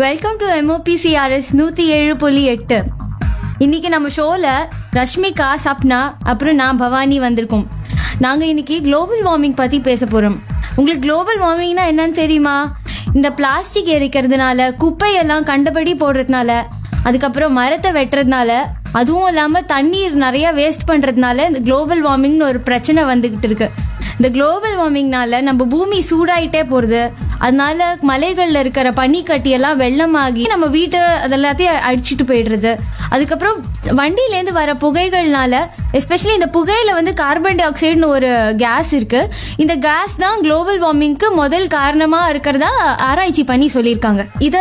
welcome to MOPCRS நூற்றி ஏழு புள்ளி எட்டு இன்னைக்கு நம்ம ஷோவில் ரஷ்மிகா சப்னா அப்புறம் நான் பவானி வந்திருக்கோம் நாங்கள் இன்னைக்கு குளோபல் வார்மிங் பற்றி பேச போகிறோம் உங்களுக்கு குளோபல் வார்மிங்னா என்னன்னு தெரியுமா இந்த பிளாஸ்டிக் எரிக்கிறதுனால குப்பையெல்லாம் கண்டபடி போடுறதுனால அதுக்கப்புறம் மரத்தை வெட்டுறதுனால அதுவும் இல்லாமல் தண்ணீர் நிறைய வேஸ்ட் பண்ணுறதுனால இந்த குளோபல் வார்மிங்னு ஒரு பிரச்சனை வந்துக்கிட்டு இருக்கு இந்த குளோபல் வார்மிங்னால நம்ம பூமி சூடாயிட்டே போகிறது அதனால மலைகளில் இருக்கிற பனிக்கட்டியெல்லாம் வெள்ளமாகி நம்ம வீட்டு அதெல்லாத்தையும் அடிச்சுட்டு போயிடுறது அதுக்கப்புறம் வண்டியிலேருந்து வர புகைகள்னால எஸ்பெஷலி இந்த புகையில வந்து கார்பன் டை ஆக்சைடுன்னு ஒரு கேஸ் இருக்கு இந்த கேஸ் தான் குளோபல் வார்மிங்க்கு முதல் காரணமாக இருக்கிறதா ஆராய்ச்சி பண்ணி சொல்லியிருக்காங்க இதை